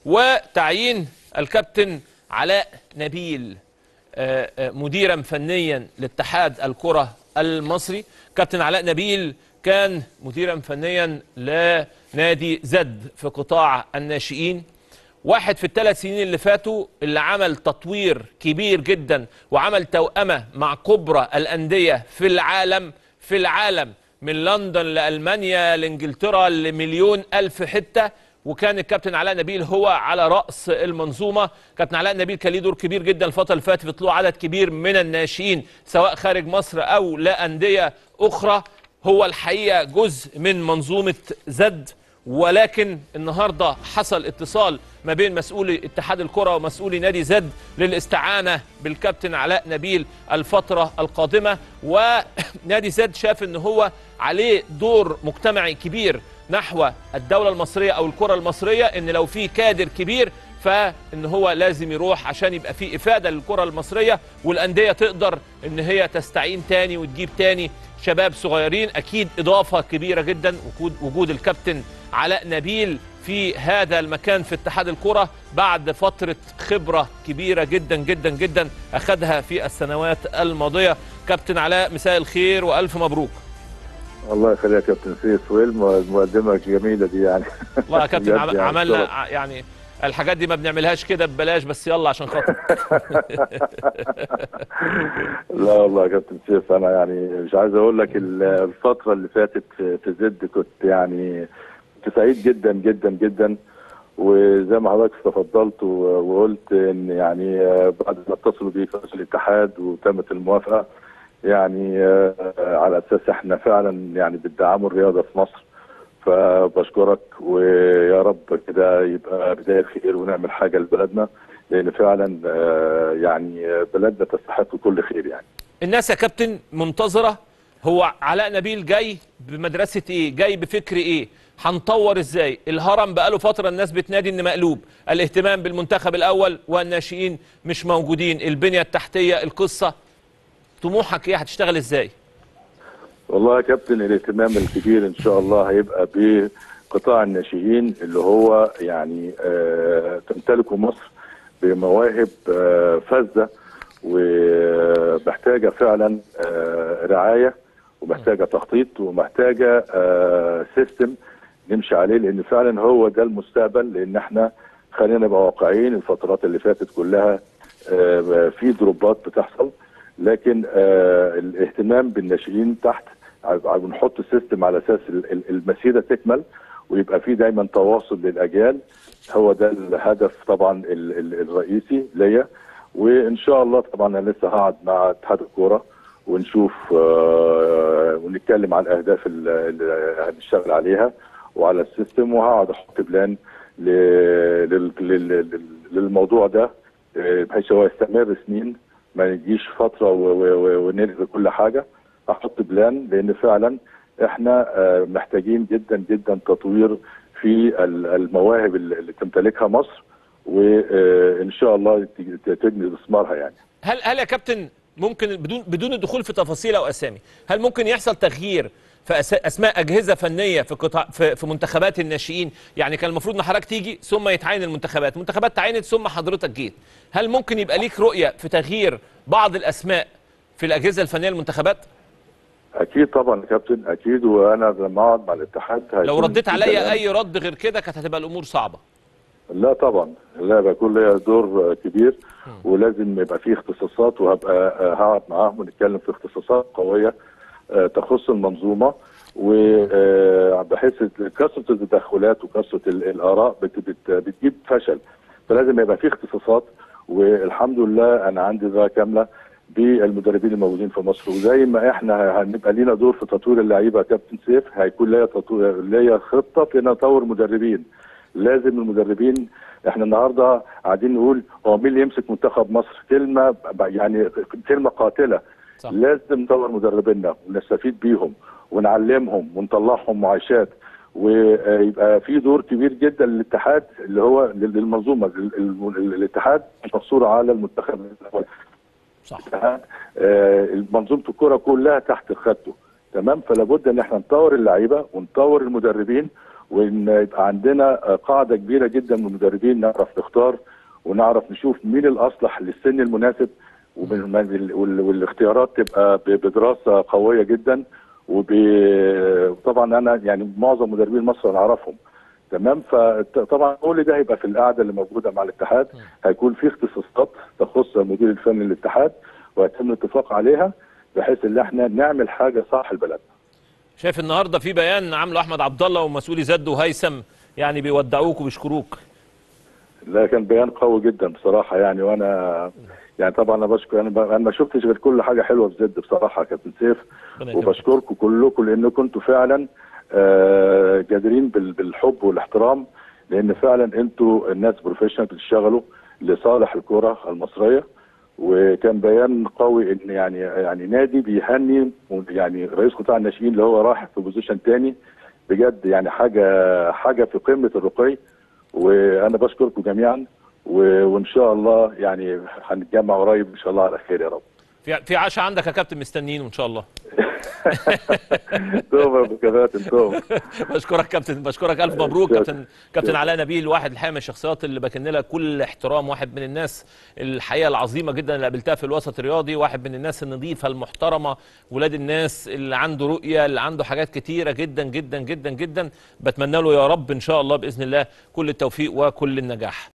وتعيين الكابتن علاء نبيل آه، آه، مديرا فنيا لاتحاد الكرة المصري كابتن علاء نبيل كان مديرا فنيا لنادي زد في قطاع الناشئين واحد في الثلاث سنين اللي فاتوا اللي عمل تطوير كبير جدا وعمل توأمة مع كبرى الأندية في العالم في العالم من لندن لألمانيا لإنجلترا لمليون ألف حتة وكان الكابتن علاء نبيل هو على رأس المنظومة كابتن علاء نبيل كان ليه دور كبير جدا الفترة اللي فاتت في طلوع عدد كبير من الناشئين سواء خارج مصر أو لا أندية أخرى هو الحقيقة جزء من منظومة زد ولكن النهارده حصل اتصال ما بين مسؤولي اتحاد الكره ومسؤولي نادي زد للاستعانه بالكابتن علاء نبيل الفتره القادمه ونادي زد شاف ان هو عليه دور مجتمعي كبير نحو الدوله المصريه او الكره المصريه ان لو في كادر كبير فان هو لازم يروح عشان يبقى في افاده للكره المصريه والانديه تقدر ان هي تستعين تاني وتجيب تاني شباب صغيرين اكيد اضافه كبيره جدا وجود وجود الكابتن علاء نبيل في هذا المكان في اتحاد الكره بعد فتره خبره كبيره جدا جدا جدا اخذها في السنوات الماضيه كابتن علاء مساء الخير والف مبروك الله يخليك يا كابتن سيف والمقدمه الجميله دي يعني والله يا كابتن بجد عم- يعني عملنا شرف. ع- يعني الحاجات دي ما بنعملهاش كده ببلاش بس يلا عشان خاطر لا والله يا كابتن سيف انا يعني مش عايز اقول لك ال- الفتره اللي فاتت في في زد كنت يعني كنت سعيد جدا جدا جدا وزي ما حضرتك تفضلت و- وقلت ان يعني آه، بعد ما اتصلوا بي في رئيس الاتحاد وتمت الموافقه يعني آه، آه، على اساس احنا فعلا يعني بندعموا الرياضه في مصر فبشكرك ويا رب كده يبقى بدايه خير ونعمل حاجه لبلدنا لان فعلا آه، يعني آه، بلدنا تستحق كل خير يعني الناس يا كابتن منتظره هو علاء نبيل جاي بمدرسه ايه جاي بفكر ايه هنطور ازاي الهرم بقاله فتره الناس بتنادي ان مقلوب الاهتمام بالمنتخب الاول والناشئين مش موجودين البنيه التحتيه القصه طموحك ايه هتشتغل ازاي والله يا كابتن الاهتمام الكبير ان شاء الله هيبقى بقطاع الناشئين اللي هو يعني آه تمتلكه مصر بمواهب آه فذه ومحتاجه فعلا آه رعايه ومحتاجه تخطيط ومحتاجه آه سيستم نمشي عليه لان فعلا هو ده المستقبل لان احنا خلينا نبقى واقعيين الفترات اللي فاتت كلها آه في دروبات بتحصل لكن آه الاهتمام بالناشئين تحت ع- بنحط سيستم على اساس ال- ال- المسيره تكمل ويبقى في دايما تواصل للاجيال هو ده الهدف طبعا ال- ال- الرئيسي ليا وان شاء الله طبعا انا لسه هقعد مع اتحاد الكوره ونشوف آه ونتكلم على الاهداف ال- اللي هنشتغل عليها وعلى السيستم وهقعد احط بلان ل- لل- لل- لل- للموضوع ده آه، بحيث هو يستمر سنين ما نجيش فتره و- و- و- ونلغي كل حاجه احط بلان لان فعلا احنا آه، محتاجين جدا جدا تطوير في ال- المواهب اللي اللي تمتلكها مصر وان شاء الله ت- تجني ثمارها يعني هل هل يا كابتن ممكن بدون بدون الدخول في تفاصيل او اسامي هل ممكن يحصل تغيير في أس- اسماء اجهزه فنيه في قطاع في, في منتخبات الناشئين يعني كان المفروض ان حضرتك تيجي ثم يتعين المنتخبات المنتخبات تعينت ثم حضرتك جيت هل ممكن يبقى ليك رؤيه في تغيير بعض الاسماء في الاجهزه الفنيه للمنتخبات اكيد طبعا يا كابتن اكيد وانا لما اقعد مع الاتحاد لو هيكون رديت في عليا كلام. اي رد غير كده كانت هتبقى الامور صعبه لا طبعا لا بيكون ليا دور كبير ولازم يبقى فيه اختصاصات وهبقى آه، هقعد معاهم ونتكلم في اختصاصات قويه آه، تخص المنظومه وبحيث كثره التدخلات وكثره ال- الاراء بت- بت- بتجيب فشل فلازم يبقى فيه اختصاصات والحمد لله انا عندي ذراع كامله بالمدربين الموجودين في مصر وزي ما احنا هنبقى لينا دور في تطوير اللعيبه يا كابتن سيف هيكون ليا تطوير ليا خطه في ان اطور مدربين لازم المدربين احنا النهارده قاعدين نقول هو مين اللي يمسك منتخب مصر كلمه ب- يعني كلمه قاتله صح. لازم نطور مدربينا ونستفيد بيهم ونعلمهم ونطلعهم معاشات ويبقى في دور كبير جدا للاتحاد اللي هو للمنظومه ال- ال- الاتحاد مقصور على المنتخب الاول صح الاتحاد آه، منظومه الكره كلها تحت خدته تمام فلا بد ان احنا نطور اللعيبه ونطور المدربين وان يبقى عندنا قاعده كبيره جدا من المدربين نعرف نختار ونعرف نشوف مين الاصلح للسن المناسب ومن- وال- وال- والاختيارات تبقى ب- بدراسه قويه جدا وطبعا انا يعني معظم مدربين مصر انا اعرفهم تمام فطبعا كل ده هيبقى في القعده اللي موجوده مع الاتحاد هيكون في اختصاصات تخص المدير الفني للاتحاد ويتم الاتفاق عليها بحيث ان احنا نعمل حاجه صح البلد شايف النهارده في بيان عامله احمد عبد الله ومسؤولي زد وهيثم يعني بيودعوك وبيشكروك لا كان بيان قوي جدا بصراحه يعني وانا يعني طبعا انا بشكر انا ب- انا ما شفتش غير كل حاجه حلوه في زد بصراحه يا كابتن سيف ربنا يكرمك. وبشكركم كلكم لانكم انتوا فعلا آه، جادرين بال- بالحب والاحترام لان فعلا انتوا الناس بروفيشنال بتشتغلوا لصالح الكره المصريه وكان بيان قوي ان يعني يعني نادي بيهني يعني رئيس قطاع الناشئين اللي هو راح في بوزيشن تاني بجد يعني حاجه حاجه في قمه الرقي وانا بشكركم جميعا و- وان شاء الله يعني هنتجمع قريب ان شاء الله على خير يا رب في في عشاء عندك يا كابتن مستنيين ان شاء الله توبه يا ابو كباتن توبه بشكرك كابتن بشكرك الف مبروك كابتن كابتن علاء نبيل واحد الحقيقه من الشخصيات اللي بكن لها كل احترام واحد من الناس الحقيقه العظيمه جدا اللي قابلتها في الوسط الرياضي واحد من الناس النظيفه المحترمه ولاد الناس اللي عنده رؤيه اللي عنده حاجات كتيره جدا جدا جدا جدا بتمنى له يا رب ان شاء الله باذن الله كل التوفيق وكل النجاح